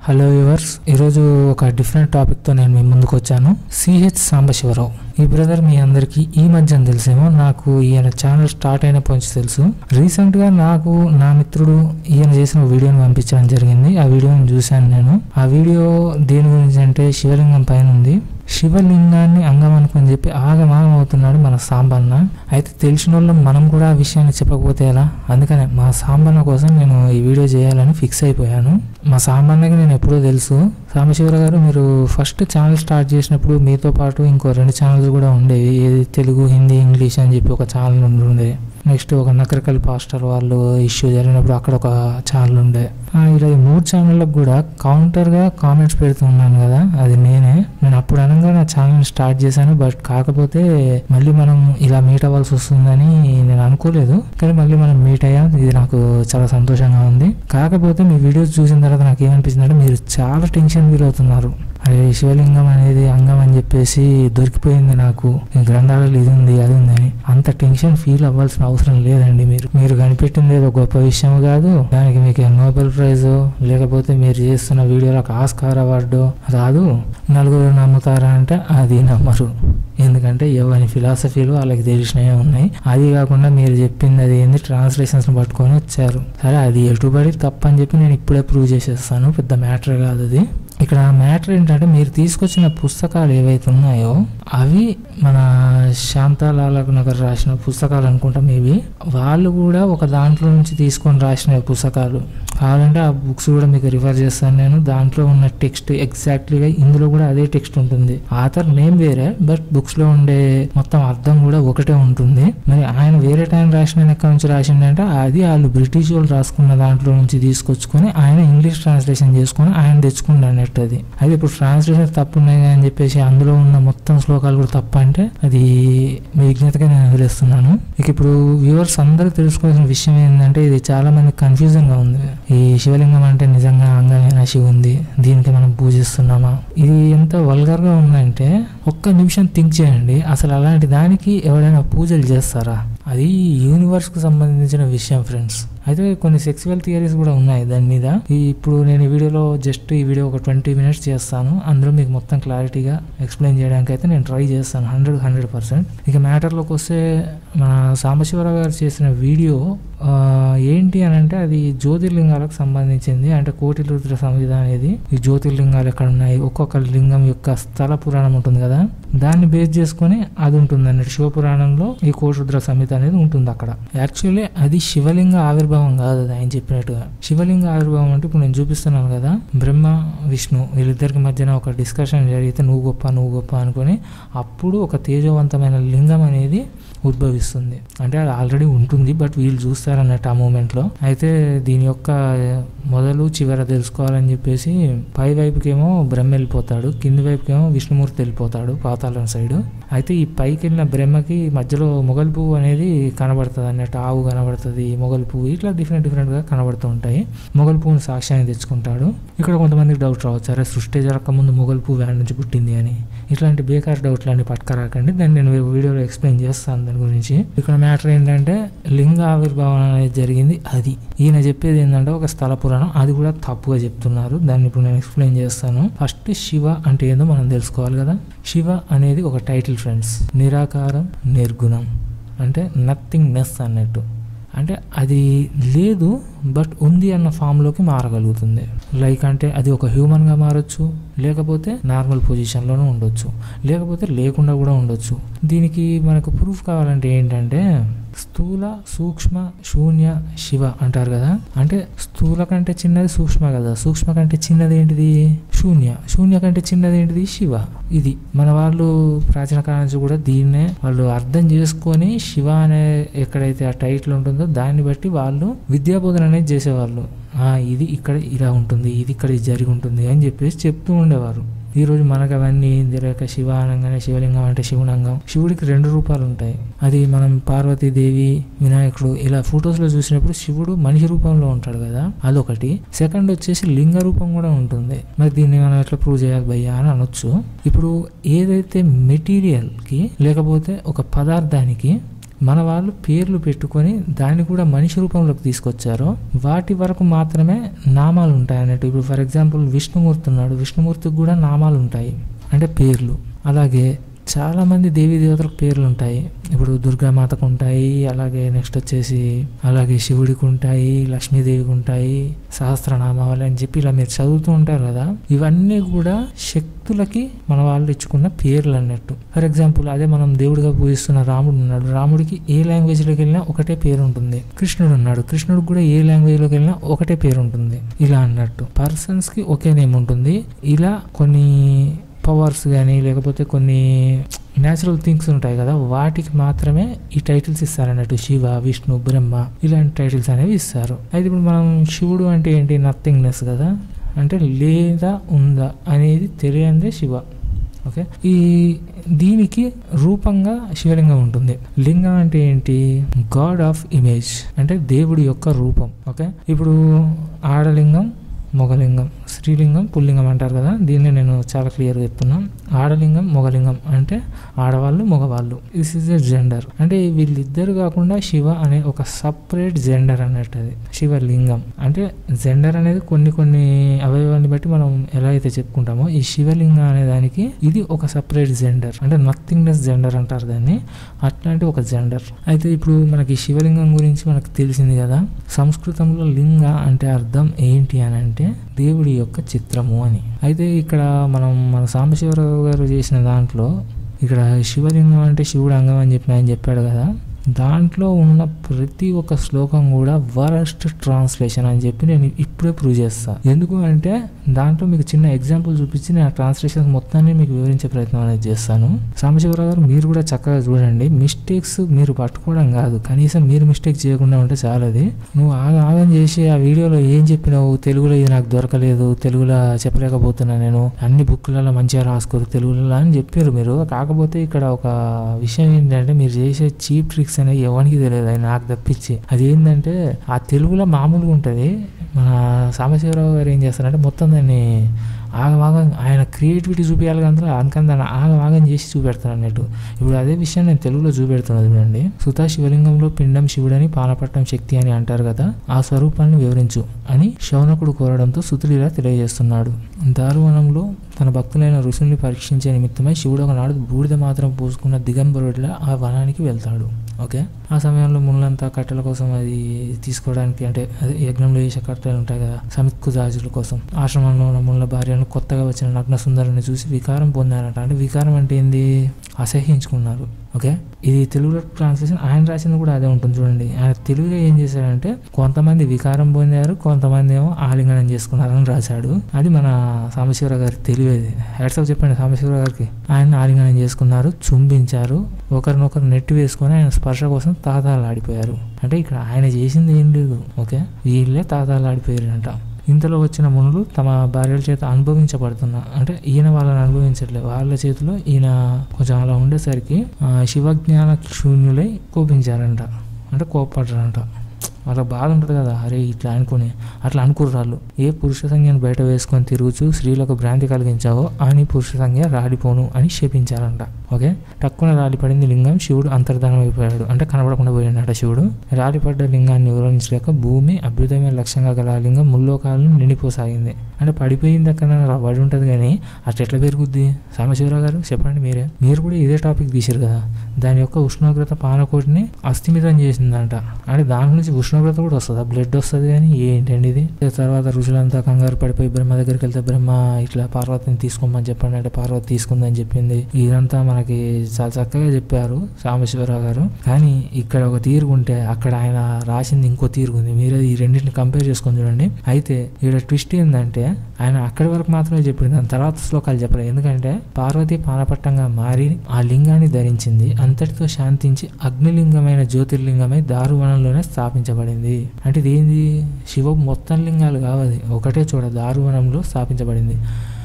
Hello viewers ఈరోజు ఒక different టాపిక్తో నేను మీ ముందుకు వచ్చాను సిహెచ్ సాంబశివరావు ఈ బ్రదర్ మీ అందరికీ ఈ మధ్యన తెలిసేమో నాకు ఈయన ఛానల్ స్టార్ట్ అయినప్పటి నుంచి తెలుసు రీసెంట్గా నాకు నా మిత్రుడు ఈయన చేసిన వీడియోని పంపించడం జరిగింది ఆ వీడియోని చూశాను నేను ఆ వీడియో దేని గురించి అంటే శివలింగం పైన ఉంది శివలింగాన్ని అంగం అనుకుని చెప్పి ఆగమాగం అవుతున్నాడు మన సాంబన్న అయితే తెలిసిన వాళ్ళం మనం కూడా ఆ విషయాన్ని చెప్పకపోతే ఎలా అందుకనే మా సాంబన్న కోసం నేను ఈ వీడియో చేయాలని ఫిక్స్ అయిపోయాను మా సాంబన్నకి నేను ఎప్పుడో తెలుసు సాంబశివరావు గారు మీరు ఫస్ట్ ఛానల్ స్టార్ట్ చేసినప్పుడు మీతో పాటు ఇంకో రెండు ఛానల్స్ కూడా ఉండేవి ఏది తెలుగు హిందీ ఇంగ్లీష్ అని చెప్పి ఒక ఛానల్ ఉండే నెక్స్ట్ ఒక నకరకల్ పాస్టర్ వాళ్ళు ఇష్యూ జరిగినప్పుడు అక్కడ ఒక ఛానల్ ఉండే ఆ, ఇలా ఈ మూడు ఛానళ్ళకు కూడా కౌంటర్గా కామెంట్స్ పెడుతూ ఉన్నాను కదా అది నేనే నేను అప్పుడు అనగా నా ఛానల్ స్టార్ట్ చేశాను బట్ కాకపోతే మళ్ళీ మనం ఇలా మీట్ అవ్వాల్సి వస్తుందని నేను అనుకోలేదు కానీ మళ్ళీ మనం మీట్ అయ్యాం ఇది నాకు చాలా సంతోషంగా ఉంది కాకపోతే మీ వీడియోస్ చూసిన తర్వాత నాకు ఏమనిపించింది అంటే మీరు చాలా టెన్షన్ ఫీల్ అవుతున్నారు అరే శివలింగం అనేది అంగం అని చెప్పేసి దొరికిపోయింది నాకు ఈ గ్రంథాలలో ఇది ఉంది అది ఉందని అంత టెన్షన్ ఫీల్ అవ్వాల్సిన అవసరం లేదండి మీరు మీరు కనిపెట్టింది ఏదో గొప్ప విషయం కాదు దానికి మీకు నోబెల్ ప్రైజ్ లేకపోతే మీరు చేస్తున్న వీడియోలకు ఆస్కార్ అవార్డు రాదు నలుగురు నమ్ముతారా అంటే అది నమ్మరు ఎందుకంటే ఎవరి ఫిలాసఫీలు వాళ్ళకి తెలిసినవే ఉన్నాయి అది కాకుండా మీరు చెప్పింది అది ఏంది ట్రాన్స్లేషన్స్ పట్టుకొని వచ్చారు సరే అది ఎటుబడి తప్పని చెప్పి నేను ఇప్పుడే ప్రూవ్ చేసేస్తాను పెద్ద మ్యాటర్ కాదు అది ఇక్కడ మ్యాటర్ ఏంటంటే మీరు తీసుకొచ్చిన పుస్తకాలు ఏవైతే ఉన్నాయో అవి మన శాంతాలాలకు నగర్ రాసిన పుస్తకాలు అనుకుంటా మేబీ వాళ్ళు కూడా ఒక దాంట్లో నుంచి తీసుకొని రాసిన పుస్తకాలు కావాలంటే ఆ బుక్స్ కూడా మీకు రిఫర్ చేస్తాను నేను దాంట్లో ఉన్న టెక్స్ట్ ఎగ్జాక్ట్లీగా ఇందులో కూడా అదే టెక్స్ట్ ఉంటుంది ఆథర్ నేమ్ వేరే బట్ బుక్స్ లో ఉండే మొత్తం అర్థం కూడా ఒకటే ఉంటుంది మరి ఆయన వేరే టైం రాసిన ఎక్కడి నుంచి రాసిండంటే అది వాళ్ళు బ్రిటిష్ వాళ్ళు రాసుకున్న దాంట్లో నుంచి తీసుకొచ్చుకొని ఆయన ఇంగ్లీష్ ట్రాన్స్లేషన్ చేసుకొని ఆయన తెచ్చుకుండు అన్నట్టు అది అయితే ఇప్పుడు ట్రాన్స్లేషన్ తప్పు ఉన్నాయి అని చెప్పేసి అందులో ఉన్న మొత్తం శ్లోకాలు కూడా తప్పు అంటే అది మీ విజ్ఞతగా నేను వదిలేస్తున్నాను ఇక ఇప్పుడు వ్యూవర్స్ అందరూ తెలుసుకోవాల్సిన విషయం ఏంటంటే ఇది చాలా మంది కన్ఫ్యూజన్ గా ఉంది ఈ శివలింగం అంటే నిజంగా అంగమైన శివుంది దీనికి మనం పూజిస్తున్నామా ఇది ఎంత వల్గర్ గా ఉందంటే ఒక్క నిమిషం థింక్ చేయండి అసలు అలాంటి దానికి ఎవరైనా పూజలు చేస్తారా అది యూనివర్స్ కు సంబంధించిన విషయం ఫ్రెండ్స్ అయితే కొన్ని సెక్సువల్ థియరీస్ కూడా ఉన్నాయి దాని మీద ఈ ఇప్పుడు నేను ఈ వీడియోలో జస్ట్ ఈ వీడియో ఒక ట్వంటీ మినిట్స్ చేస్తాను అందులో మీకు మొత్తం క్లారిటీగా ఎక్స్ప్లెయిన్ చేయడానికి అయితే నేను ట్రై చేస్తాను హండ్రెడ్ హండ్రెడ్ పర్సెంట్ ఇక మ్యాటర్లోకి వస్తే మన సాంబశివరావు గారు చేసిన వీడియో ఆ, ఏంటి అని అంటే అది జ్యోతిర్లింగాలకు సంబంధించింది అంటే కోటి రుద్ర సంహిత అనేది ఈ జ్యోతిర్లింగాలు ఎక్కడ ఉన్నాయి ఒక్కొక్క లింగం యొక్క స్థల పురాణం ఉంటుంది కదా దాన్ని బేస్ చేసుకొని అది ఉంటుంది అన్నట్టు శివపురాణంలో ఈ కోటి రుద్ర సంహిత అనేది ఉంటుంది అక్కడ యాక్చువల్లీ అది శివలింగ ఆవిర్భావం కాదు అది ఆయన చెప్పినట్టుగా శివలింగ ఆవిర్భావం అంటే ఇప్పుడు నేను చూపిస్తున్నాను కదా బ్రహ్మ విష్ణు వీళ్ళిద్దరికి మధ్యన ఒక డిస్కషన్ జరిగితే నువ్వు గొప్ప నువ్వు గొప్ప అనుకొని అప్పుడు ఒక తేజవంతమైన లింగం అనేది ఉద్భవిస్తుంది అంటే అది ఆల్రెడీ ఉంటుంది బట్ వీళ్ళు చూస్తారన్నట్టు ఆ మూమెంట్లో అయితే దీని యొక్క మొదలు చివర తెలుసుకోవాలని చెప్పేసి పై వైపుకేమో బ్రహ్మ వెళ్ళిపోతాడు కింది వైపుకేమో విష్ణుమూర్తి వెళ్ళిపోతాడు పాతాళం సైడ్ అయితే ఈ పైకి వెళ్ళిన బ్రహ్మకి మధ్యలో మొగల్ పువ్వు అనేది కనబడుతుంది అన్నట్టు ఆవు కనబడుతుంది మొగల్ పువ్వు ఇట్లా డిఫరెంట్ డిఫరెంట్గా కనబడుతూ ఉంటాయి మొగల్ పువ్వుని సాక్ష్యాన్ని తెచ్చుకుంటాడు ఇక్కడ కొంతమందికి డౌట్ రావచ్చు అరే సృష్టి జరగక ముందు మొగల్ పువ్వు వ్యాన్ నుంచి పుట్టింది అని ఇట్లాంటి బేకార్ డౌట్లన్నీ పట్టుకరాకండి దాన్ని నేను వీడియోలో ఎక్స్ప్లెయిన్ చేస్తాను దాని గురించి ఇక్కడ మ్యాటర్ ఏంటంటే లింగ ఆవిర్భావం అనేది జరిగింది అది ఈయన చెప్పేది ఏంటంటే ఒక స్థల పురాణం అది కూడా తప్పుగా చెప్తున్నారు దాన్ని ఇప్పుడు నేను ఎక్స్ప్లెయిన్ చేస్తాను ఫస్ట్ శివ అంటే ఏందో మనం తెలుసుకోవాలి కదా శివ అనేది ఒక టైటిల్ ఫ్రెండ్స్ నిరాకారం నిర్గుణం అంటే నథింగ్ నెస్ అన్నట్టు అంటే అది లేదు బట్ ఉంది అన్న ఫామ్లోకి మారగలుగుతుంది లైక్ అంటే అది ఒక హ్యూమన్గా మారచ్చు లేకపోతే నార్మల్ పొజిషన్లోనూ ఉండొచ్చు లేకపోతే లేకుండా కూడా ఉండొచ్చు దీనికి మనకు ప్రూఫ్ కావాలంటే ఏంటంటే స్థూల సూక్ష్మ శూన్య శివ అంటారు కదా అంటే స్థూల కంటే చిన్నది సూక్ష్మ కదా సూక్ష్మ కంటే చిన్నది ఏంటిది శూన్య శూన్య కంటే చిన్నది ఏంటిది శివ ఇది మన వాళ్ళు ప్రాచీన కాలం నుంచి కూడా దీన్నే వాళ్ళు అర్థం చేసుకొని శివ అనే ఎక్కడైతే ఆ టైటిల్ ఉంటుందో దాన్ని బట్టి వాళ్ళు విద్యాబోధన అనేది చేసేవాళ్ళు ఆ ఇది ఇక్కడ ఇలా ఉంటుంది ఇది ఇక్కడ ఇది జరిగి ఉంటుంది అని చెప్పేసి చెప్తూ ఉండేవారు ఈ రోజు మనకు అవన్నీ తెలియక శివ అనగానే శివలింగం అంటే శివనంగం శివుడికి రెండు రూపాలు ఉంటాయి అది మనం పార్వతీదేవి వినాయకుడు ఇలా ఫొటోస్ లో చూసినప్పుడు శివుడు మనిషి రూపంలో ఉంటాడు కదా అదొకటి సెకండ్ వచ్చేసి లింగ రూపం కూడా ఉంటుంది మరి దీన్ని మనం ఎట్లా ప్రూవ్ చేయాలి భయ్యా అని అనొచ్చు ఇప్పుడు ఏదైతే మెటీరియల్ కి లేకపోతే ఒక పదార్థానికి మన వాళ్ళు పేర్లు పెట్టుకొని దాన్ని కూడా మనిషి రూపంలోకి తీసుకొచ్చారో వాటి వరకు మాత్రమే నామాలు ఉంటాయి అన్నట్టు ఇప్పుడు ఫర్ ఎగ్జాంపుల్ విష్ణుమూర్తి ఉన్నాడు విష్ణుమూర్తికి కూడా నామాలు ఉంటాయి అంటే పేర్లు అలాగే చాలా మంది దేవీ దేవతలకు పేర్లు ఉంటాయి ఇప్పుడు దుర్గామాతకు ఉంటాయి అలాగే నెక్స్ట్ వచ్చేసి అలాగే శివుడికి ఉంటాయి లక్ష్మీదేవికి ఉంటాయి సహస్రనామాలు అని చెప్పి ఇలా మీరు చదువుతూ ఉంటారు కదా ఇవన్నీ కూడా శక్తులకి మన వాళ్ళు ఇచ్చుకున్న పేర్లు అన్నట్టు ఫర్ ఎగ్జాంపుల్ అదే మనం దేవుడిగా పూజిస్తున్న రాముడు ఉన్నాడు రాముడికి ఏ లాంగ్వేజ్లోకి వెళ్ళినా ఒకటే పేరు ఉంటుంది కృష్ణుడు ఉన్నాడు కృష్ణుడికి కూడా ఏ లాంగ్వేజ్లోకి వెళ్ళినా ఒకటే పేరు ఉంటుంది ఇలా అన్నట్టు పర్సన్స్కి ఒకే నేమ్ ఉంటుంది ఇలా కొన్ని పవర్స్ కానీ లేకపోతే కొన్ని న్యాచురల్ థింగ్స్ ఉంటాయి కదా వాటికి మాత్రమే ఈ టైటిల్స్ ఇస్తారు అన్నట్టు శివ విష్ణు బ్రహ్మ ఇలాంటి టైటిల్స్ అనేవి ఇస్తారు అయితే ఇప్పుడు మనం శివుడు అంటే ఏంటి నథింగ్నెస్ కదా అంటే లేదా ఉందా అనేది తెలియందే శివ ఓకే ఈ దీనికి రూపంగా శివలింగం ఉంటుంది లింగం అంటే ఏంటి గాడ్ ఆఫ్ ఇమేజ్ అంటే దేవుడి యొక్క రూపం ఓకే ఇప్పుడు ఆడలింగం మొగలింగం స్త్రీలింగం పుల్లింగం అంటారు కదా దీన్ని నేను చాలా క్లియర్గా చెప్తున్నా ఆడలింగం మొగలింగం అంటే ఆడవాళ్ళు మగవాళ్ళు దిస్ ఇస్ ఎ జెండర్ అంటే వీళ్ళిద్దరు కాకుండా శివ అనే ఒక సపరేట్ జెండర్ అన్నట్టు అది శివలింగం అంటే జెండర్ అనేది కొన్ని కొన్ని అవయవాన్ని బట్టి మనం ఎలా అయితే చెప్పుకుంటామో ఈ శివలింగం అనే దానికి ఇది ఒక సపరేట్ జెండర్ అంటే నథింగ్నెస్ జెండర్ అంటారు దాన్ని అట్లాంటి ఒక జెండర్ అయితే ఇప్పుడు మనకి శివలింగం గురించి మనకు తెలిసింది కదా సంస్కృతంలో లింగ అంటే అర్థం ఏంటి అని అంటే దేవుడి యొక్క చిత్రము అని అయితే ఇక్కడ మనం మన సాంబశివరావు గారు చేసిన దాంట్లో ఇక్కడ శివలింగం అంటే శివుడు అంగం అని చెప్పి ఆయన చెప్పాడు కదా దాంట్లో ఉన్న ప్రతి ఒక్క శ్లోకం కూడా వరస్ట్ ట్రాన్స్లేషన్ అని చెప్పి నేను ఇప్పుడే ప్రూవ్ చేస్తా ఎందుకు అంటే దాంట్లో మీకు చిన్న ఎగ్జాంపుల్ చూపించి నేను ఆ ట్రాన్స్లేషన్ మొత్తాన్ని మీకు వివరించే ప్రయత్నం అనేది చేస్తాను సాంబశివరావు గారు మీరు కూడా చక్కగా చూడండి మిస్టేక్స్ మీరు పట్టుకోవడం కాదు కనీసం మీరు మిస్టేక్ చేయకుండా ఉంటే చాలు అది నువ్వు ఆగ ఆగం చేసి ఆ వీడియోలో ఏం చెప్పినావు తెలుగులో ఇది నాకు దొరకలేదు తెలుగులో చెప్పలేకపోతున్నా నేను అన్ని బుక్లలో మంచిగా రాసుకోరు తెలుగులో అని చెప్పారు మీరు కాకపోతే ఇక్కడ ఒక విషయం ఏంటంటే మీరు చేసే చీప్ ట్రిక్స్ అనేవి ఎవరికి తెలియదు అది నాకు తప్పించి అది ఏంటంటే ఆ తెలుగులో మామూలుగా ఉంటుంది మన సాంబశివరావు గారు ఏం చేస్తారంటే మొత్తం దాన్ని ఆగమాగం ఆయన క్రియేటివిటీ చూపించాలి కానీ అందుకని దాన్ని ఆగమాగం చేసి చూపెడతాను అన్నట్టు ఇప్పుడు అదే విషయం నేను తెలుగులో చూపెడుతున్నాను చూడండి సుతా శివలింగంలో పిండం శివుడని పానపట్టం శక్తి అని అంటారు కదా ఆ స్వరూపాన్ని వివరించు అని శౌనకుడు కోరడంతో సుతులు ఇలా తెలియజేస్తున్నాడు దారువనంలో తన భక్తులైన ఋషుల్ని పరీక్షించే నిమిత్తమై శివుడు ఒకనాడు బూడిద మాత్రం పూసుకున్న దిగంబరుడిలా ఆ వనానికి వెళ్తాడు ఓకే ఆ సమయంలో ముళ్ళంతా కట్టెల కోసం అది తీసుకోవడానికి అంటే అదే యజ్ఞంలో వేసే కట్టెలు ఉంటాయి కదా సమిక్కు దాజుల కోసం ఆశ్రమంలో ఉన్న ముళ్ళ భార్యను కొత్తగా వచ్చిన నగ్న సుందరుని చూసి వికారం పొందారట అంటే వికారం అంటే ఏంది అసహ్యించుకున్నారు ఓకే ఇది తెలుగులో ట్రాన్స్లేషన్ ఆయన రాసింది కూడా అదే ఉంటుంది చూడండి ఆయన తెలుగులో ఏం చేశాడంటే కొంతమంది వికారం పొందారు కొంతమంది ఏమో ఆలింగనం చేసుకున్నారని రాశాడు అది మన సాంబశివరావు గారి తెలివేది హెడ్సప్ చెప్పండి సాంబశివరావు గారికి ఆయన ఆలింగనం చేసుకున్నారు చుంబించారు ఒకరినొకరు నెట్టి వేసుకొని ఆయన స్పర్శ కోసం తాతాలు ఆడిపోయారు అంటే ఇక్కడ ఆయన చేసింది ఏం లేదు ఓకే వీళ్ళే తాతాలు ఆడిపోయారంట ఇంతలో వచ్చిన మునులు తమ భార్యల చేత అనుభవించబడుతున్న అంటే ఈయన వాళ్ళని అనుభవించట్లేదు వాళ్ళ చేతిలో ఈయన కొంచెం అలా ఉండేసరికి ఆ, శివజ్ఞాన శూన్యులై కోపించారంట అంటే కోపడ్డారంట వాళ్ళకి బాధ ఉంటుంది కదా అరే ఇట్లా అనుకుని అట్లా అనుకుర్రు వాళ్ళు ఏ పురుష సంఖ్యను బయట వేసుకొని తిరుగుచూ స్త్రీలకు భ్రాంతి కలిగించావో అని పురుష సంఖ్య రాలిపోను అని శపించారంట ఓకే టక్కున రాలిపడింది లింగం శివుడు అంతర్ధానం అయిపోయాడు అంటే కనబడకుండా పోయినట శివుడు రాలిపడ్డ లింగాన్ని వివరించలేక భూమి అద్భుతమైన లక్ష్యంగా గల ఆ లింగం ముల్లోకాలను నిండిపోసాగింది అంటే పడిపోయింది అక్కడ పడి ఉంటుంది కానీ అట్లా ఎట్లా పెరుగుద్ది సాంబశివరావు గారు చెప్పండి మీరే మీరు కూడా ఇదే టాపిక్ తీసారు కదా దాని యొక్క ఉష్ణోగ్రత పానకోటిని అస్థిమితం చేసిందంట అంటే దాని నుంచి ఉష్ణోగ్రత కూడా వస్తుంది బ్లడ్ వస్తుంది కానీ ఏంటండి ఇది తర్వాత ఋషులంతా కంగారు పడిపోయి బ్రహ్మ దగ్గరికి వెళ్తే బ్రహ్మ ఇట్లా పార్వతిని తీసుకోమని చెప్పండి అంటే పార్వతి తీసుకుందని చెప్పింది ఇదంతా మనకి చాలా చక్కగా చెప్పారు సాంబశివరావు గారు కానీ ఇక్కడ ఒక తీరు ఉంటే అక్కడ ఆయన రాసింది ఇంకో తీరు ఉంది మీరు ఈ రెండింటిని కంపేర్ చేసుకొని చూడండి అయితే ఇక్కడ ట్విస్ట్ ఏంటంటే ఆయన అక్కడి వరకు మాత్రమే చెప్పింది దాని తర్వాత శ్లోకాలు చెప్పలేదు ఎందుకంటే పార్వతి పానపట్టంగా మారి ఆ లింగాన్ని ధరించింది అంతటితో శాంతించి అగ్నిలింగమైన జ్యోతిర్లింగమై దారువనంలోనే స్థాపించబడింది అంటే ఇది ఏంది శివ మొత్తం లింగాలు కావది ఒకటే చోట దారువనంలో స్థాపించబడింది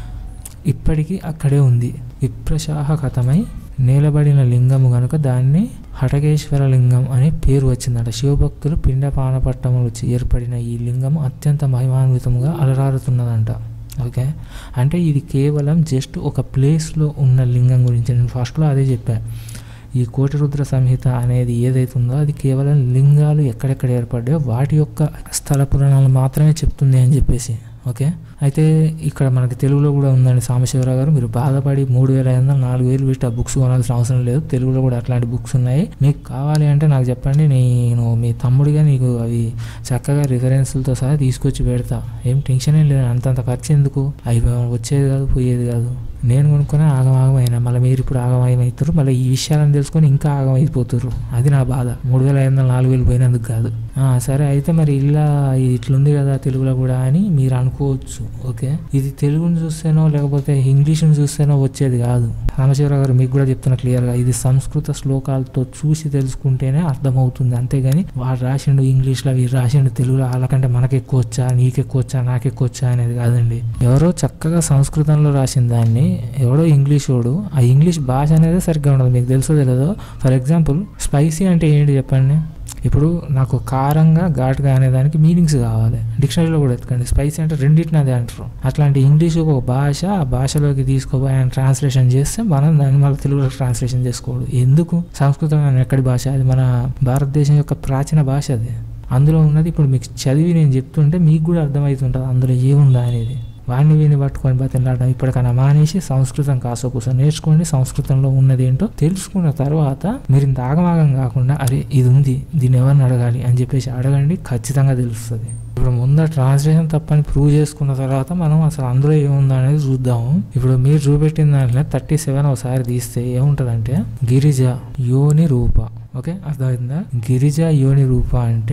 ఇప్పటికీ అక్కడే ఉంది విప్రశాహ కథమై నేలబడిన లింగము గనుక దాన్ని హటకేశ్వర లింగం అనే పేరు వచ్చిందట శివభక్తులు పిండపాన పట్టములు వచ్చి ఏర్పడిన ఈ లింగము అత్యంత మహిమాన్వితముగా అలరారుతున్నదంట ఓకే అంటే ఇది కేవలం జస్ట్ ఒక ప్లేస్లో ఉన్న లింగం గురించి నేను ఫస్ట్లో అదే చెప్పాను ఈ కోటి రుద్ర సంహిత అనేది ఏదైతే ఉందో అది కేవలం లింగాలు ఎక్కడెక్కడ ఏర్పడ్డాయో వాటి యొక్క స్థల పురాణాలు మాత్రమే చెప్తుంది అని చెప్పేసి ఓకే అయితే ఇక్కడ మనకి తెలుగులో కూడా ఉందండి సాంబశివరావు గారు మీరు బాధపడి మూడు వేల ఐదు వందలు నాలుగు వేలు పెట్టి ఆ బుక్స్ కొనాల్సిన అవసరం లేదు తెలుగులో కూడా అట్లాంటి బుక్స్ ఉన్నాయి మీకు కావాలి అంటే నాకు చెప్పండి నేను మీ తమ్ముడిగా నీకు అవి చక్కగా రిఫరెన్స్లతో సహా తీసుకొచ్చి పెడతా ఏం టెన్షన్ ఏం లేదు అంతంత ఖర్చు ఎందుకు అవి వచ్చేది కాదు పోయేది కాదు నేను కొనుక్కొని ఆగం ఆగమైనా మళ్ళీ మీరు ఇప్పుడు ఆగమవుతారు మళ్ళీ ఈ విషయాలను తెలుసుకొని ఇంకా ఆగమైపోతారు అది నా బాధ మూడు వేల ఐదు వందలు నాలుగు వేలు పోయినందుకు కాదు ఆ, సరే అయితే మరి ఇలా ఇది ఇట్లుంది కదా తెలుగులో కూడా అని మీరు అనుకోవచ్చు ఓకే ఇది తెలుగుని చూస్తేనో లేకపోతే ఇంగ్లీష్ని చూస్తేనో వచ్చేది కాదు రామశివరావు గారు మీకు కూడా చెప్తున్నా క్లియర్గా ఇది సంస్కృత శ్లోకాలతో చూసి తెలుసుకుంటేనే అర్థమవుతుంది అంతేగాని వాడు రాసిండు ఇంగ్లీష్లో వీడు రాసిండు తెలుగులో వాళ్ళకంటే మనకెక్కువ వచ్చా నీకెక్కువ వచ్చా నాకెక్కువ వచ్చా అనేది కాదండి ఎవరో చక్కగా సంస్కృతంలో రాసిన దాన్ని ఎవడో ఇంగ్లీష్ వాడు ఆ ఇంగ్లీష్ భాష అనేది సరిగ్గా ఉండదు మీకు తెలుసో తెలియదో ఫర్ ఎగ్జాంపుల్ స్పైసీ అంటే ఏంటి చెప్పండి ఇప్పుడు నాకు కారంగా ఘాటుగా అనే దానికి మీనింగ్స్ కావాలి డిక్షనరీలో కూడా ఎత్తుకండి స్పైసీ అంటే రెండింటిని అదే అంటారు అట్లాంటి ఇంగ్లీష్ ఒక భాష ఆ భాషలోకి తీసుకోపోయి ఆయన ట్రాన్స్లేషన్ చేస్తే మనం దాన్ని మళ్ళీ తెలుగులో ట్రాన్స్లేషన్ చేసుకోవడం ఎందుకు సంస్కృతం అనే ఎక్కడి భాష అది మన భారతదేశం యొక్క ప్రాచీన భాష అది అందులో ఉన్నది ఇప్పుడు మీకు చదివి నేను చెప్తుంటే మీకు కూడా అర్థమవుతుంటుంది అందులో ఏముందా అనేది వాడిని వీడిని పట్టుకొని బతిలాడడం ఇప్పటికైనా మానేసి సంస్కృతం కాస్త కూర్చొని నేర్చుకోండి సంస్కృతంలో ఉన్నది ఏంటో తెలుసుకున్న తర్వాత మీరు ఇంత ఆగమాగం కాకుండా అరే ఇది ఉంది దీన్ని ఎవరిని అడగాలి అని చెప్పేసి అడగండి ఖచ్చితంగా తెలుస్తుంది ఇప్పుడు ముందర ట్రాన్స్లేషన్ తప్పని ప్రూవ్ చేసుకున్న తర్వాత మనం అసలు అందులో ఏముందో అనేది చూద్దాము ఇప్పుడు మీరు చూపెట్టిన దాంట్లో థర్టీ సెవెన్ ఒకసారి తీస్తే ఏముంటదంటే గిరిజ యోని రూప ఓకే అర్థమైందా గిరిజ యోని రూప అంటే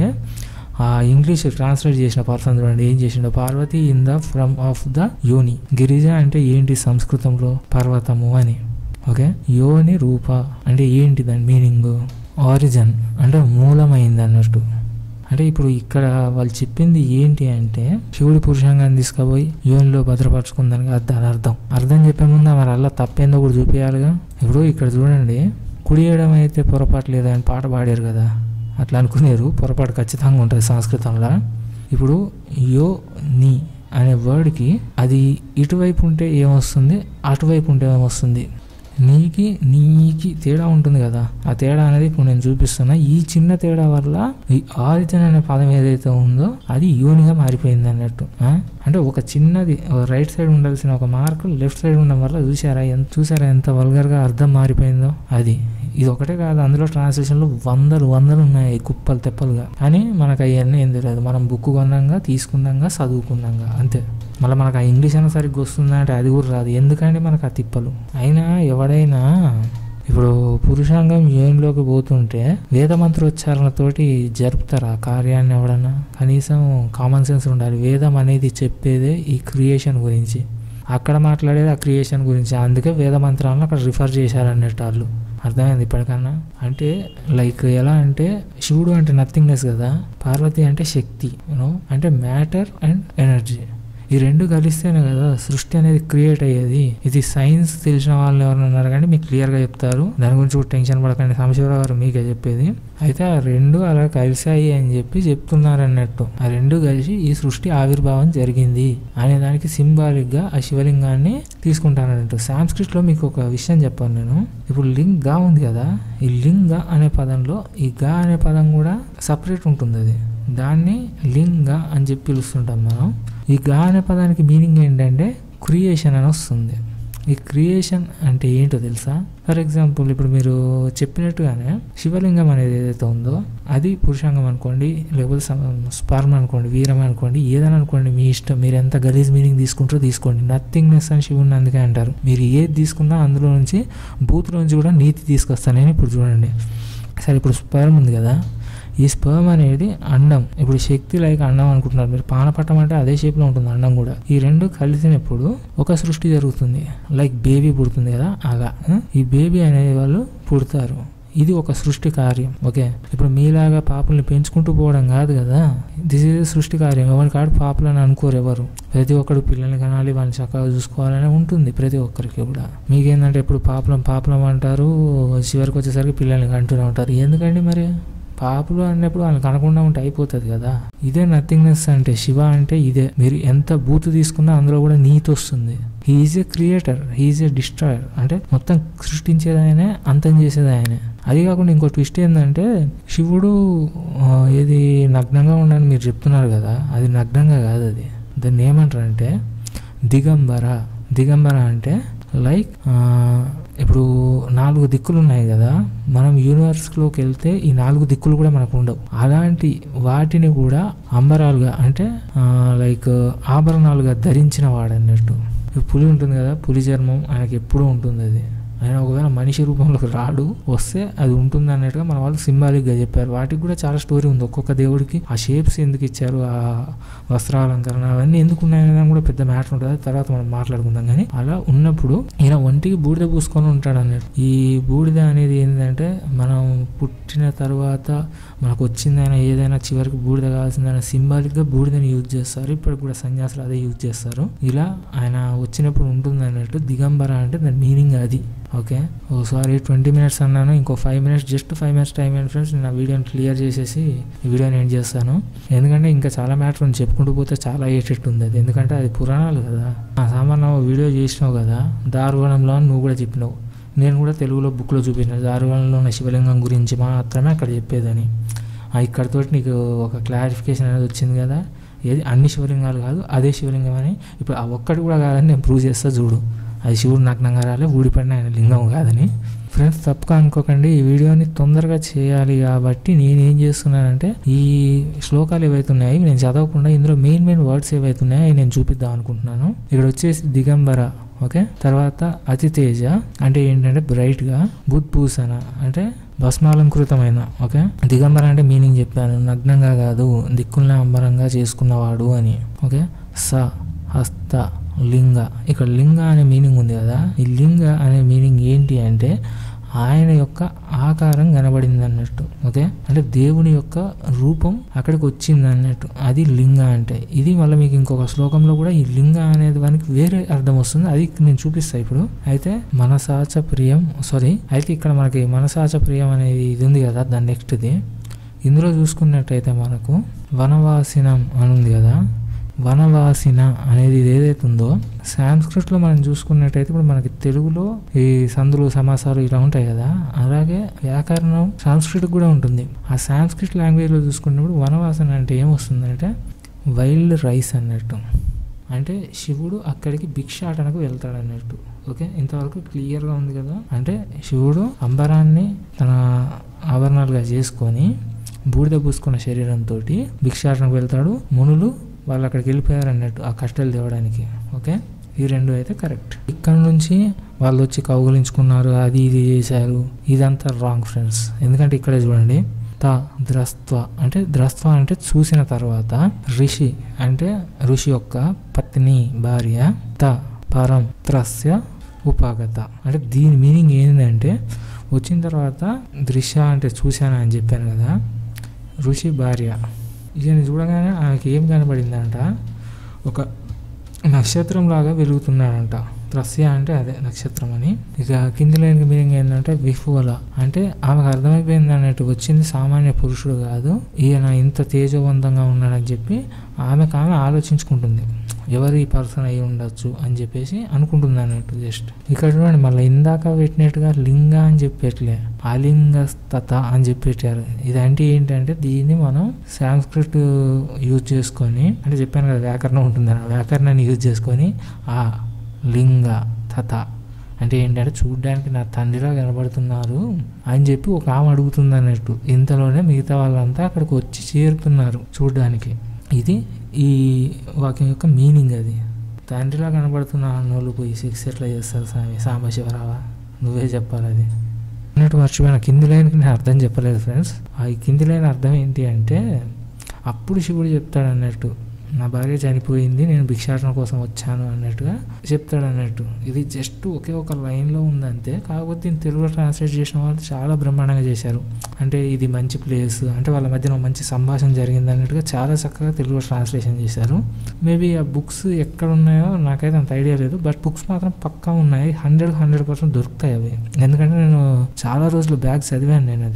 ఆ ఇంగ్లీష్ ట్రాన్స్లేట్ చేసిన పర్సన్ చూడండి ఏం చేసిండో Parvati in the from of the యోని గిరిజ అంటే ఏంటి సంస్కృతంలో పర్వతము అని ఓకే యోని రూప అంటే ఏంటి దాని మీనింగ్ ఆరిజన్ అంటే మూలమైంది అన్నట్టు అంటే ఇప్పుడు ఇక్కడ వాళ్ళు చెప్పింది ఏంటి అంటే శివుడి పురుషాంగాన్ని తీసుకుపోయి యోనిలో భద్రపరచుకుందని కాదు దాని అర్థం అర్థం చెప్పే ముందు మరి అలా తప్పేందో కూడా చూపించాలిగా ఇప్పుడు ఇక్కడ చూడండి కుడియడం అయితే పొరపాటు లేదా అని పాట పాడారు కదా అట్లా అనుకునేరు పొరపాటు ఖచ్చితంగా ఉంటుంది సంస్కృతంలో ఇప్పుడు యో నీ అనే వర్డ్కి అది ఇటువైపు ఉంటే ఏమొస్తుంది అటువైపు ఉంటే ఏమొస్తుంది నీకి నీకి తేడా ఉంటుంది కదా ఆ తేడా అనేది ఇప్పుడు నేను చూపిస్తున్నా ఈ చిన్న తేడా వల్ల ఈ ఆరిజిన్ అనే పదం ఏదైతే ఉందో అది యూనిగా మారిపోయింది అన్నట్టు ఆ? అంటే ఒక చిన్నది రైట్ సైడ్ ఉండాల్సిన ఒక మార్క్ లెఫ్ట్ సైడ్ ఉండడం వల్ల చూసారా ఎంత చూసారా ఎంత వల్గర్గా అర్థం మారిపోయిందో అది ఇది ఒకటే కాదు అందులో ట్రాన్స్లేషన్లు వందలు వందలు ఉన్నాయి కుప్పలు తెప్పలుగా కానీ మనకు అవన్నీ ఏం తెలియదు మనం బుక్ కొన్నాగా తీసుకున్నాగా చదువుకున్నాగా అంతే మళ్ళీ మనకు ఆ ఇంగ్లీష్ అయినా సరిగ్గా వస్తుందా అంటే అది కూడా రాదు ఎందుకంటే మనకు ఆ తిప్పలు అయినా ఎవడైనా ఇప్పుడు పురుషాంగం యోనిలోకి పోతుంటే వేద మంత్రోచ్చారణతోటి జరుపుతారు ఆ కార్యాన్ని ఎవడన్నా కనీసం కామన్ సెన్స్ ఉండాలి వేదం అనేది చెప్పేదే ఈ క్రియేషన్ గురించి అక్కడ మాట్లాడేది ఆ క్రియేషన్ గురించి అందుకే వేద మంత్రాలను అక్కడ రిఫర్ చేశారన్నట్టు వాళ్ళు అర్థమైంది ఇప్పటికన్నా అంటే లైక్ ఎలా అంటే శివుడు అంటే నథింగ్నెస్ కదా పార్వతి అంటే శక్తి యూనో అంటే మ్యాటర్ అండ్ ఎనర్జీ ఈ రెండు కలిస్తేనే కదా సృష్టి అనేది క్రియేట్ అయ్యేది ఇది సైన్స్ తెలిసిన వాళ్ళు ఎవరైనా ఉన్నారు కానీ మీకు క్లియర్గా చెప్తారు దాని గురించి కూడా టెన్షన్ పడకండి సాంబశివరావు గారు మీకే చెప్పేది అయితే ఆ రెండు అలా కలిసాయి అని చెప్పి చెప్తున్నారు అన్నట్టు ఆ రెండు కలిసి ఈ సృష్టి ఆవిర్భావం జరిగింది అనే దానికి సింబాలిక్ గా ఆ శివలింగాన్ని తీసుకుంటానన్నట్టు సాంస్క్రిట్ లో మీకు ఒక విషయం చెప్పాను నేను ఇప్పుడు లింగ్ గా ఉంది కదా ఈ లింగ అనే పదంలో ఈ గా అనే పదం కూడా సపరేట్ ఉంటుంది అది దాన్ని లింగ అని చెప్పి పిలుస్తుంటాం మనం ఈ గా అనే పదానికి మీనింగ్ ఏంటంటే క్రియేషన్ అని వస్తుంది ఈ క్రియేషన్ అంటే ఏంటో తెలుసా ఫర్ ఎగ్జాంపుల్ ఇప్పుడు మీరు చెప్పినట్టుగానే శివలింగం అనేది ఏదైతే ఉందో అది పురుషాంగం అనుకోండి లేకపోతే స్పర్మ్ అనుకోండి వీరం అనుకోండి ఏదైనా అనుకోండి మీ ఇష్టం మీరు ఎంత గలీజ్ మీనింగ్ తీసుకుంటారో తీసుకోండి నథింగ్నెస్ అని శివుని అందుకే అంటారు మీరు ఏది తీసుకున్నా అందులో నుంచి బూత్లో నుంచి కూడా నీతి తీసుకొస్తానని ఇప్పుడు చూడండి సరే ఇప్పుడు స్పర్మ్ ఉంది కదా ఈ స్పర్మ్ అనేది అండం ఇప్పుడు శక్తి లైక్ అండం అనుకుంటున్నారు మీరు పానపట్టం అంటే అదే షేప్లో ఉంటుంది అండం కూడా ఈ రెండు కలిసినప్పుడు ఒక సృష్టి జరుగుతుంది లైక్ బేబీ పుడుతుంది కదా అలా ఆ? ఈ బేబీ అనే వాళ్ళు పుడతారు ఇది ఒక సృష్టి కార్యం ఓకే ఇప్పుడు మీలాగా పాపల్ని పెంచుకుంటూ పోవడం కాదు కదా దిస్ ఇస్ సృష్టి కార్యం ఎవరి కాడు పాపలని అనుకోరు ఎవరు ప్రతి ఒక్కరు పిల్లల్ని కనాలి వాళ్ళని చక్కగా చూసుకోవాలని ఉంటుంది ప్రతి ఒక్కరికి కూడా మీకేందంటే ఎప్పుడు పాపలం పాపలం అంటారు చివరికి వచ్చేసరికి పిల్లల్ని కంటూనే ఉంటారు ఎందుకండి మరి పాపులు అన్నప్పుడు వాళ్ళకి అనకుండా ఉంటే అయిపోతుంది కదా ఇదే నథింగ్నెస్ అంటే శివ అంటే ఇదే మీరు ఎంత బూతు తీసుకున్నా అందులో కూడా నీతి వస్తుంది he is a creator he is a destroyer అంటే మొత్తం సృష్టించేది ఆయనే అంతం చేసేది ఆయనే అది కాకుండా ఇంకో ట్విస్ట్ ఏంటంటే శివుడు ఆ, ఏది నగ్నంగా ఉండని మీరు చెప్తున్నారు కదా అది నగ్నంగా కాదు అది దాన్ని ఏమంటారంటే దిగంబర దిగంబర అంటే లైక్ ఇప్పుడు నాలుగు దిక్కులు ఉన్నాయి కదా మనం యూనివర్స్లోకి వెళ్తే ఈ నాలుగు దిక్కులు కూడా మనకు ఉండవు అలాంటి వాటిని కూడా అంబరాలుగా అంటే లైక్ ఆభరణాలుగా ధరించిన వాడు అన్నట్టు ఇప్పుడు పులి ఉంటుంది కదా పులి చర్మం ఆయనకి ఎప్పుడూ ఉంటుంది అది ఆయన ఒకవేళ మనిషి రూపంలోకి రాడు వస్తే అది ఉంటుంది అన్నట్టుగా మన వాళ్ళు సింబాలిక్గా చెప్పారు వాటికి కూడా చాలా స్టోరీ ఉంది ఒక్కొక్క దేవుడికి ఆ షేప్స్ ఎందుకు ఇచ్చారు ఆ వస్త్రాలంకరణ అవన్నీ ఎందుకు ఉన్నాయని కూడా పెద్ద మ్యాటర్ ఉంటుంది అది తర్వాత మనం మాట్లాడుకుందాం కానీ అలా ఉన్నప్పుడు ఈయన ఒంటికి బూడిద పూసుకొని ఉంటాడు అన్నట్టు ఈ బూడిద అనేది ఏంటంటే మనం పుట్టిన తర్వాత మనకు వచ్చిందైనా ఏదైనా చివరికి బూడిద కావాల్సిందైనా సింబాలిక్గా బూడిదని యూజ్ చేస్తారు ఇప్పటికి కూడా సన్యాసులు అదే యూజ్ చేస్తారు ఇలా ఆయన వచ్చినప్పుడు ఉంటుంది అన్నట్టు దిగంబర అంటే దాని మీనింగ్ అది okay oh sorry twenty minutes అన్నాను ఇంకో five minutes just five minutes time and friends నేను ఆ వీడియోని క్లియర్ చేసేసి ఈ వీడియోని ఎండ్ చేస్తాను ఎందుకంటే ఇంకా చాలా మ్యాటర్ ఉంది చెప్పుకుంటూ పోతే చాలా అయ్యేటట్టు ఉంది అది ఎందుకంటే అది పురాణాలు కదా ఆ సామాన్య వీడియో చేసినావు కదా దారువనంలో అని నువ్వు కూడా చెప్పినావు నేను కూడా తెలుగులో బుక్లో చూపించిన దారువనంలో ఉన్న శివలింగం గురించి మాత్రమే అక్కడ చెప్పేదని ఆ ఇక్కడతోటి నీకు ఒక క్లారిఫికేషన్ అనేది వచ్చింది కదా ఏది అన్ని శివలింగాలు కాదు అదే శివలింగం అని ఇప్పుడు ఆ ఒక్కటి కూడా కాదని నేను ప్రూవ్ చేస్తా చూడు అది శివుడు నగ్నంగా రాలే ఊడిపడిన ఆయన లింగం కాదని ఫ్రెండ్స్ తప్పుగా అనుకోకండి ఈ వీడియోని తొందరగా చేయాలి కాబట్టి నేను ఏం చేస్తున్నానంటే ఈ శ్లోకాలు ఏవైతే ఉన్నాయో నేను చదవకుండా ఇందులో మెయిన్ మెయిన్ వర్డ్స్ ఏవైతే ఉన్నాయో అవి నేను చూపిద్దాం అనుకుంటున్నాను ఇక్కడ వచ్చేసి దిగంబర ఓకే తర్వాత అతి తేజ అంటే ఏంటంటే బ్రైట్ గా బుద్భూషణ అంటే భస్మాలంకృతమైన ఓకే దిగంబర అంటే మీనింగ్ చెప్పాను నగ్నంగా కాదు దిక్కుల్ని అంబరంగా చేసుకున్నవాడు అని ఓకే స హస్త లింగ ఇక్కడ లింగ అనే మీనింగ్ ఉంది కదా ఈ లింగ అనే మీనింగ్ ఏంటి అంటే ఆయన యొక్క ఆకారం కనబడింది అన్నట్టు ఓకే అంటే దేవుని యొక్క రూపం అక్కడికి వచ్చింది అన్నట్టు అది లింగ అంటే ఇది మళ్ళీ మీకు ఇంకొక శ్లోకంలో కూడా ఈ లింగ అనేది దానికి వేరే అర్థం వస్తుంది అది నేను చూపిస్తాను ఇప్పుడు అయితే మనసాచ ప్రియం సారీ అయితే ఇక్కడ మనకి మనసాచ ప్రియం అనేది ఇది ఉంది కదా దాని నెక్స్ట్ది ఇందులో చూసుకున్నట్టయితే మనకు వనవాసినం అని ఉంది కదా వనవాసిన అనేది ఇది ఏదైతే ఉందో సాంస్క్రిట్లో మనం చూసుకున్నట్టయితే ఇప్పుడు మనకి తెలుగులో ఈ సందులు సమాసాలు ఇలా ఉంటాయి కదా అలాగే వ్యాకరణం సాంస్క్రిట్ కూడా ఉంటుంది ఆ సాంస్క్రిట్ లాంగ్వేజ్లో చూసుకున్నప్పుడు వనవాసన అంటే ఏమొస్తుందంటే వైల్డ్ రైస్ అన్నట్టు అంటే శివుడు అక్కడికి భిక్షాటనకు వెళ్తాడు అన్నట్టు ఓకే ఇంతవరకు క్లియర్గా ఉంది కదా అంటే శివుడు అంబరాన్ని తన ఆభరణాలుగా చేసుకొని బూడిద పూసుకున్న శరీరంతో భిక్షాటనకు వెళ్తాడు మునులు వాళ్ళు అక్కడికి వెళ్ళిపోయారు అన్నట్టు ఆ కష్టాలు తేవడానికి ఓకే ఈ రెండు అయితే కరెక్ట్ ఇక్కడ నుంచి వాళ్ళు వచ్చి కౌగులించుకున్నారు అది ఇది చేశారు ఇదంతా రాంగ్ ఫ్రెండ్స్ ఎందుకంటే ఇక్కడే చూడండి త ద్రస్త్వ అంటే ద్రస్త్వ అంటే చూసిన తర్వాత ఋషి అంటే ఋషి యొక్క పత్ని భార్య త పరం త్రస్య ఉపాగత అంటే దీని మీనింగ్ ఏంటంటే వచ్చిన తర్వాత దృశ్య అంటే చూశాను అని చెప్పాను కదా ఋషి భార్య ఈయన చూడగానే ఆమెకి ఏం కనబడిందంట ఒక నక్షత్రం లాగా వెలుగుతున్నాడంట త్రస్య అంటే అదే నక్షత్రం అని ఇక కింది లైన్ మీనింగ్ ఏంటంటే విఫువల అంటే ఆమెకు అర్థమైపోయింది అన్నట్టు వచ్చింది సామాన్య పురుషుడు కాదు ఈయన ఇంత తేజవంతంగా ఉన్నాడని చెప్పి ఆమెకు ఆమె ఆలోచించుకుంటుంది ఎవరి పర్సన్ అయి ఉండొచ్చు అని చెప్పేసి అనుకుంటుంది అన్నట్టు జస్ట్ ఇక్కడ చూడండి మళ్ళీ ఇందాక పెట్టినట్టుగా లింగ అని చెప్పేట్లే అలింగస్తత అని చెప్పేటారు ఇదంటే ఏంటంటే దీన్ని మనం సాంస్క్రిట్ యూజ్ చేసుకొని అంటే చెప్పాను కదా వ్యాకరణం ఉంటుంది ఆ వ్యాకరణాన్ని యూజ్ చేసుకొని ఆ లింగ తత అంటే ఏంటంటే చూడ్డానికి నా తండ్రిలా కనబడుతున్నారు అని చెప్పి ఒక ఆమె అడుగుతుంది అన్నట్టు ఇంతలోనే మిగతా వాళ్ళంతా అక్కడికి వచ్చి చేరుతున్నారు చూడ్డానికి ఇది ఈ వాక్యం యొక్క మీనింగ్ అది తండ్రిలా కనబడుతున్న అన్నోళ్ళు పోయి సెక్స్ ఎట్లా చేస్తారు స్వామి సాంబశివరావా నువ్వే చెప్పాలి అది అన్నట్టు మర్చిపోయిన కింది లైన్కి నేను అర్థం చెప్పలేదు ఫ్రెండ్స్ ఆ ఈ కింది లైన్ అర్థం ఏంటి అంటే అప్పుడు శివుడు చెప్తాడు అన్నట్టు నా భార్య చనిపోయింది నేను భిక్షాటన కోసం వచ్చాను అన్నట్టుగా చెప్తాడు అన్నట్టు ఇది జస్ట్ ఒకే ఒక లైన్లో ఉందంతే కాకపోతే దీన్ని తెలుగులో ట్రాన్స్లేట్ చేసిన వాళ్ళు చాలా బ్రహ్మాండంగా చేశారు అంటే ఇది మంచి ప్లేస్ అంటే వాళ్ళ మధ్యన ఒక మంచి సంభాషణ జరిగింది అన్నట్టుగా చాలా చక్కగా తెలుగులో ట్రాన్స్లేషన్ చేశారు మేబీ ఆ బుక్స్ ఎక్కడ ఉన్నాయో నాకైతే అంత ఐడియా లేదు బట్ బుక్స్ మాత్రం పక్కా ఉన్నాయి హండ్రెడ్ హండ్రెడ్ పర్సెంట్ దొరుకుతాయి అవి ఎందుకంటే నేను చాలా రోజులు బ్యాగ్ చదివాను నేను అది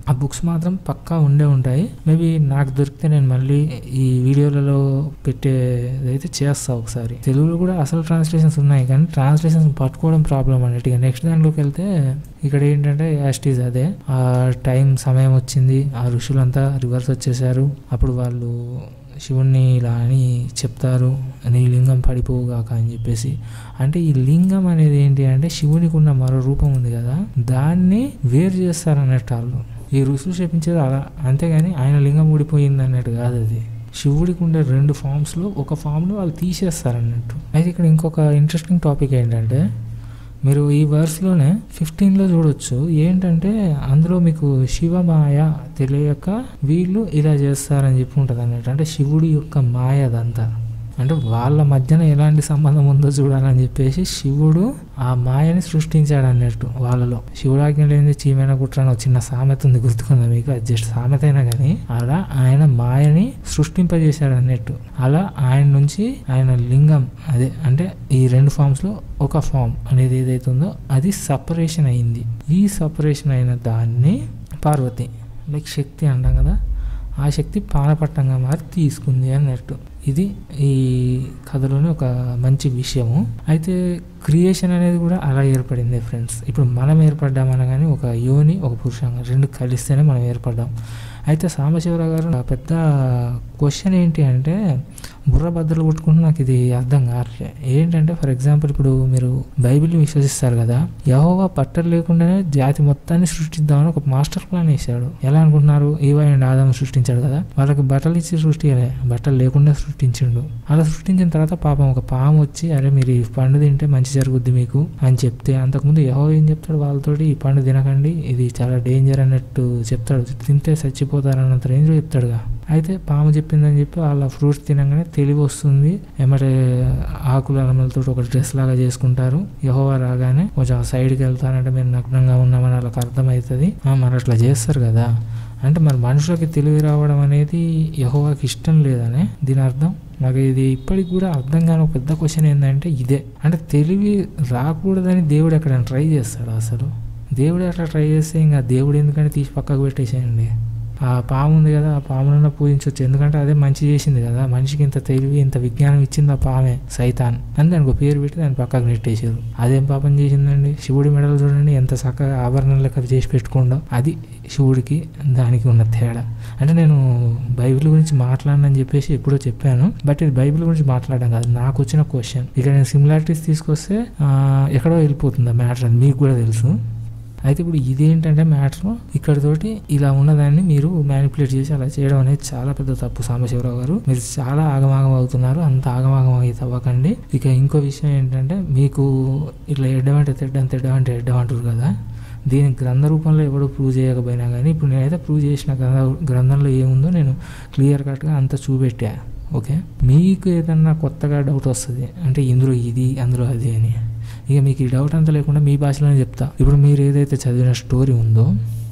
ఆ బుక్స్ మాత్రం పక్కా ఉండే ఉంటాయి మేబీ నాకు దొరికితే నేను మళ్ళీ ఈ వీడియోలలో పెట్టేదైతే చేస్తా ఒకసారి తెలుగులో కూడా అసలు ట్రాన్స్లేషన్స్ ఉన్నాయి కానీ ట్రాన్స్లేషన్స్ పట్టుకోవడం ప్రాబ్లం అన్నట్టుగా నెక్స్ట్ దాంట్లోకి వెళ్తే ఇక్కడ ఏంటంటే యాస్టీజ్ అదే ఆ టైం సమయం వచ్చింది ఆ ఋషులంతా రివర్స్ వచ్చేసారు అప్పుడు వాళ్ళు శివుణ్ణి ఇలా అని చెప్తారు నీ లింగం పడిపోవుగాక అని చెప్పేసి అంటే ఈ లింగం అనేది ఏంటి అంటే శివునికి ఉన్న మరో రూపం ఉంది కదా దాన్ని వేరు చేస్తారు అన్నట్టు వాళ్ళు ఈ ఋషులు చెప్పించేది అలా అంతేగాని ఆయన లింగం ఊడిపోయింది అన్నట్టు కాదు అది శివుడికి ఉండే రెండు ఫామ్స్లో ఒక ఫామ్లో వాళ్ళు తీసేస్తారు అన్నట్టు అయితే ఇక్కడ ఇంకొక ఇంట్రెస్టింగ్ టాపిక్ ఏంటంటే మీరు ఈ వర్స్లోనే ఫిఫ్టీన్లో చూడొచ్చు ఏంటంటే అందులో మీకు శివమాయ తెలియక వీళ్ళు ఇలా చేస్తారని చెప్పి ఉంటుంది అన్నట్టు అంటే శివుడి యొక్క మాయ అదంతా అంటే వాళ్ళ మధ్యన ఎలాంటి సంబంధం ఉందో చూడాలని చెప్పేసి శివుడు ఆ మాయని సృష్టించాడు అన్నట్టు వాళ్ళలో శివుడాజ్ఞ లేని చీమైన కుట్రని ఒక చిన్న సామెత ఉంది గుర్తుకుందా మీకు అది జస్ట్ సామెత అయినా కానీ అలా ఆయన మాయని సృష్టింపజేశాడు అన్నట్టు అలా ఆయన నుంచి ఆయన లింగం అదే అంటే ఈ రెండు ఫామ్స్ లో ఒక ఫామ్ అనేది ఏదైతే ఉందో అది సపరేషన్ అయింది ఈ సపరేషన్ అయిన దాన్ని పార్వతి లైక్ శక్తి అంటాం కదా ఆ శక్తి పానపట్టంగా మారి తీసుకుంది అన్నట్టు ఇది ఈ కథలోని ఒక మంచి విషయము అయితే క్రియేషన్ అనేది కూడా అలా ఏర్పడింది ఫ్రెండ్స్ ఇప్పుడు మనం ఏర్పడ్డామన కానీ ఒక యోని ఒక పురుషంగా రెండు కలిస్తేనే మనం ఏర్పడ్డాం అయితే సాంబశివరావు గారు నా పెద్ద క్వశ్చన్ ఏంటి అంటే బుర్ర బద్దలు కొట్టుకుంటూ నాకు ఇది అర్థం కావట్లే ఏంటంటే ఫర్ ఎగ్జాంపుల్ ఇప్పుడు మీరు బైబిల్ని విశ్వసిస్తారు కదా యహోవా పట్టలు లేకుండానే జాతి మొత్తాన్ని సృష్టిద్దామని ఒక మాస్టర్ ప్లాన్ వేశాడు ఎలా అనుకుంటున్నారు ఈవా అండ్ ఆదాం సృష్టించాడు కదా వాళ్ళకి బట్టలు ఇచ్చి సృష్టియలే బట్టలు లేకుండా సృష్టించిండు అలా సృష్టించిన తర్వాత పాపం ఒక పాము వచ్చి అరే మీరు ఈ పండు తింటే మంచి జరుగుద్ది మీకు అని చెప్తే అంతకుముందు యహో ఏం చెప్తాడు వాళ్ళతోటి ఈ పండు తినకండి ఇది చాలా డేంజర్ అన్నట్టు చెప్తాడు తింటే చచ్చిపోతారన్నంత రేంజ్లో చెప్తాడుగా అయితే పాము చెప్పిందని చెప్పి వాళ్ళ ఫ్రూట్స్ తినగానే తెలివి వస్తుంది ఏమంటే ఆకుల అలమలతో ఒక డ్రెస్ లాగా చేసుకుంటారు యహోవా రాగానే కొంచెం సైడ్కి వెళ్తారంటే మేము నగ్నంగా ఉన్నామని వాళ్ళకి అర్థమవుతుంది ఆ, మరి అట్లా చేస్తారు కదా అంటే మరి మనుషులకి తెలివి రావడం అనేది యహోవాకి ఇష్టం లేదనే దీని అర్థం నాకు ఇది ఇప్పటికి కూడా అర్థం కాని ఒక పెద్ద క్వశ్చన్ ఏంటంటే ఇదే అంటే తెలివి రాకూడదని దేవుడు ఎక్కడ ట్రై చేస్తాడు అసలు దేవుడు అట్లా ట్రై చేస్తే ఇంకా దేవుడు ఎందుకంటే తీసి పక్కకు పెట్టేసేయండి ఆ పాము ఉంది కదా ఆ పామునన్నా పూజించవచ్చు ఎందుకంటే అదే మంచి చేసింది కదా మనిషికి ఇంత తెలివి ఇంత విజ్ఞానం ఇచ్చింది ఆ పామే సైతాన్ అని దానికి ఒక పేరు పెట్టి దాన్ని పక్కకు నెట్టేసారు అదేం పాపం చేసిందండి శివుడి మెడలు చూడండి ఎంత చక్కగా ఆభరణం లెక్క చేసి పెట్టుకోండో అది శివుడికి దానికి ఉన్న తేడా అంటే నేను బైబిల్ గురించి మాట్లాడనని చెప్పేసి ఎప్పుడో చెప్పాను బట్ ఇది బైబిల్ గురించి మాట్లాడడం కాదు నాకు వచ్చిన క్వశ్చన్ ఇక నేను సిమిలారిటీస్ తీసుకొస్తే ఆ, ఎక్కడో వెళ్ళిపోతుంది ఆ మ్యాటర్ అని మీకు కూడా తెలుసు అయితే ఇప్పుడు ఇదేంటంటే మ్యాటర్ ఇక్కడతోటి ఇలా ఉన్నదాన్ని మీరు మ్యానిపులేట్ చేసి అలా చేయడం అనేది చాలా పెద్ద తప్పు సాంబశివరావు గారు మీరు చాలా ఆగమాగం అవుతున్నారు అంత ఆగమాగం అయితే అవ్వకండి ఇక ఇంకో విషయం ఏంటంటే మీకు ఇట్లా ఎడ్డమంటే తెడ్డం తెడ్డమంటే ఎడ్డం అంటారు కదా దీని గ్రంథ రూపంలో ఎవడు ప్రూవ్ చేయకపోయినా కానీ ఇప్పుడు నేనైతే ప్రూవ్ చేసిన గ్రంథ గ్రంథంలో ఏముందో నేను క్లియర్ కట్గా అంతా చూపెట్టా ఓకే మీకు ఏదన్నా కొత్తగా డౌట్ వస్తుంది అంటే ఇందులో ఇది అందులో అది అని ఇక మీకు ఈ డౌట్ అంతా లేకుండా మీ భాషలోనే చెప్తా ఇప్పుడు మీరు ఏదైతే చదివిన స్టోరీ ఉందో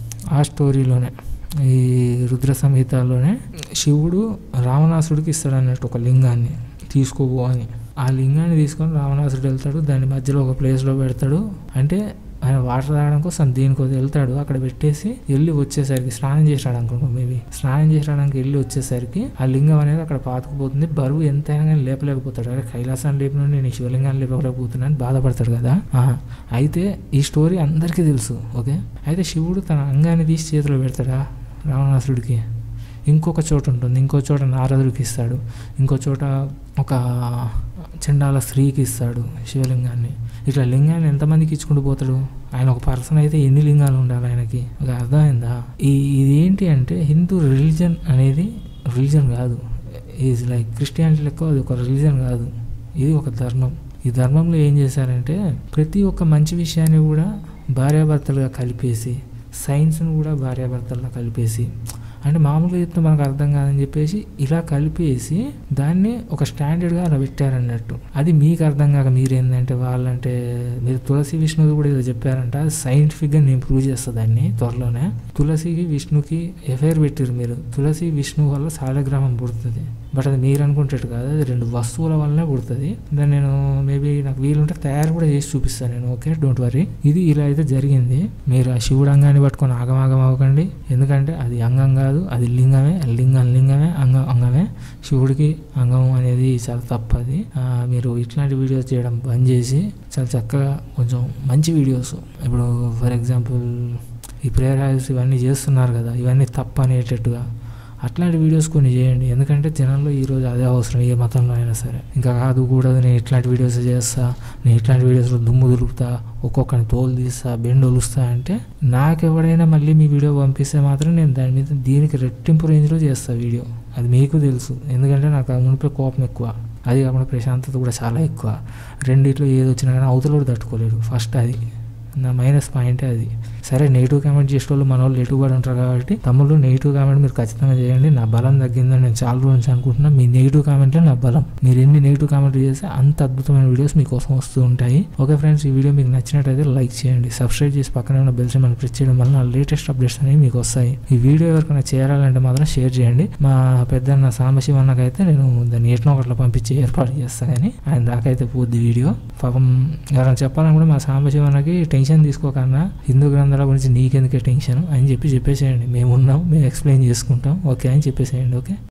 ఆ స్టోరీలోనే ఈ రుద్ర సంహితలోనే శివుడు రావణాసుడికి ఇస్తాడు అన్నట్టు ఒక లింగాన్ని తీసుకోబో అని ఆ లింగాన్ని తీసుకొని రావణాసుడు వెళ్తాడు దాని మధ్యలో ఒక ప్లేస్లో పెడతాడు అంటే ఆయన వాటర్ తాగడం కోసం దీనికో వెళ్తాడు అక్కడ పెట్టేసి వెళ్ళి వచ్చేసరికి స్నానం చేసాడు అనుకుంటా మేబీ స్నానం చేసడానికి వెళ్ళి వచ్చేసరికి ఆ లింగం అనేది అక్కడ పాతుకుపోతుంది బరువు ఎంతైనా కానీ లేపలేకపోతాడు అరే కైలాసాన్ని లేపిన నేను శివలింగాన్ని లేపలేకపోతున్నా అని బాధపడతాడు కదా ఆహా. అయితే ఈ స్టోరీ అందరికీ తెలుసు ఓకే అయితే శివుడు తన అంగాన్ని తీసి చేతిలో పెడతాడా రావణాసుడికి ఇంకొక చోట ఉంటుంది ఇంకో చోట నారదుడికి ఇస్తాడు ఇంకో చోట ఒక చండాల స్త్రీకి ఇస్తాడు శివలింగాన్ని ఇట్లా లింగాన్ని ఎంతమందికి ఇచ్చుకుంటూ పోతాడు ఆయన ఒక పర్సన్ అయితే ఎన్ని లింగాలు ఉండాలి ఆయనకి ఒక అర్థమైందా ఈ ఇది ఏంటి అంటే హిందూ రిలీజన్ అనేది రిలీజన్ కాదు ఈజ్ లైక్ క్రిస్టియానిటీ లెక్క అది ఒక రిలీజన్ కాదు ఇది ఒక ధర్మం ఈ ధర్మంలో ఏం చేశారంటే ప్రతి ఒక్క మంచి విషయాన్ని కూడా భార్యాభర్తలుగా కలిపేసి సైన్స్ను కూడా భార్యాభర్తలుగా కలిపేసి అంటే మామూలుగా చెప్తే మనకు అర్థం కాదని చెప్పేసి ఇలా కలిపేసి దాన్ని ఒక స్టాండర్డ్గా అలా పెట్టారన్నట్టు అది మీకు అర్థం కాక మీరేందంటే వాళ్ళంటే మీరు తులసి విష్ణువు కూడా ఏదో చెప్పారంట అది సైంటిఫిక్గా నేను ప్రూవ్ చేస్తా దాన్ని త్వరలోనే తులసికి విష్ణుకి ఎఫైర్ పెట్టారు మీరు తులసి విష్ణు వల్ల సాలగ్రామం పుడుతుంది బట్ అది మీరు అనుకుంటట్టు కాదు అది రెండు వస్తువుల వల్లనే పుడుతుంది దాన్ని నేను మేబీ నాకు వీలుంటే తయారు కూడా చేసి చూపిస్తాను నేను ఓకే డోంట్ వరీ ఇది ఇలా అయితే జరిగింది మీరు ఆ శివుడు అంగాన్ని పట్టుకొని ఆగమాగం అవ్వకండి ఎందుకంటే అది అంగం కాదు అది లింగమే లింగం లింగమే అంగం అంగమే శివుడికి అంగం అనేది చాలా తప్పది ఆ, మీరు ఇట్లాంటి వీడియోస్ చేయడం బంద్ చేసి చాలా చక్కగా కొంచెం మంచి వీడియోస్ ఇప్పుడు ఫర్ ఎగ్జాంపుల్ ఈ ప్రేయర్ హ్యాల్స్ ఇవన్నీ చేస్తున్నారు కదా ఇవన్నీ తప్పు అనేటట్టుగా అట్లాంటి వీడియోస్ కొన్ని చేయండి ఎందుకంటే జనంలో ఈరోజు అదే అవసరం ఏ మతంలో అయినా సరే ఇంకా కాదు కూడదు నేను ఇట్లాంటి వీడియోస్ చేస్తా నేను ఇట్లాంటి వీడియోస్లో దుమ్ము దులుపుతా ఒక్కొక్కరిని తోలు తీస్తా బెండ్ ఒలుస్తా అంటే నాకు ఎవడైనా మళ్ళీ మీ వీడియో పంపిస్తే మాత్రం నేను దాని మీద దీనికి రెట్టింపు రేంజ్లో చేస్తా వీడియో అది మీకు తెలుసు ఎందుకంటే నాకు అది మునిపే కోపం ఎక్కువ అది కాకుండా ప్రశాంతత కూడా చాలా ఎక్కువ రెండిట్లో ఏది వచ్చినా కానీ అవతల కూడా తట్టుకోలేడు ఫస్ట్ అది నా మైనస్ పాయింటే అది సరే నెగిటివ్ కామెంట్ చేసే వాళ్ళు మన వాళ్ళు ఎటు పడి ఉంటారు కాబట్టి తమ్ముళ్ళు నెగిటివ్ కామెంట్ మీరు ఖచ్చితంగా చేయండి నా బలం తగ్గిందని నేను చాలా రోజు నుంచి అనుకుంటున్నా మీ నెగిటివ్ కామెంటే నా బలం మీరు ఎన్ని నెగిటివ్ కామెంట్ చేస్తే అంత అద్భుతమైన వీడియోస్ మీకోసం వస్తూ ఉంటాయి ఓకే ఫ్రెండ్స్ ఈ వీడియో మీకు నచ్చినట్టయితే లైక్ చేయండి సబ్స్క్రైబ్ చేసి పక్కనే ఉన్న బెల్ సింబల్ ప్రెస్ చేయడం వల్ల నా లేటెస్ట్ అప్డేట్స్ అనేవి మీకు వస్తాయి ఈ వీడియో ఎవరికైనా చేరాలంటే మాత్రం షేర్ చేయండి మా పెద్దన్న సాంబశివన్నకైతే నేను దాన్ని ఎట్నో ఒకట్లా పంపించి ఏర్పాటు చేస్తా కానీ ఆయన దాకైతే పోద్ది వీడియో పాపం ఎవరైనా చెప్పాలని కూడా మా సాంబశివన్నకి టెన్షన్ తీసుకోకన్నా హిందూ గ్రంథాల గురించి నీకెందుకే టెన్షన్ అని చెప్పి చెప్పేసేయండి మేము ఉన్నాం మేము ఎక్స్ప్లెయిన్ చేసుకుంటాం ఓకే అని చెప్పేసేయండి ఓకే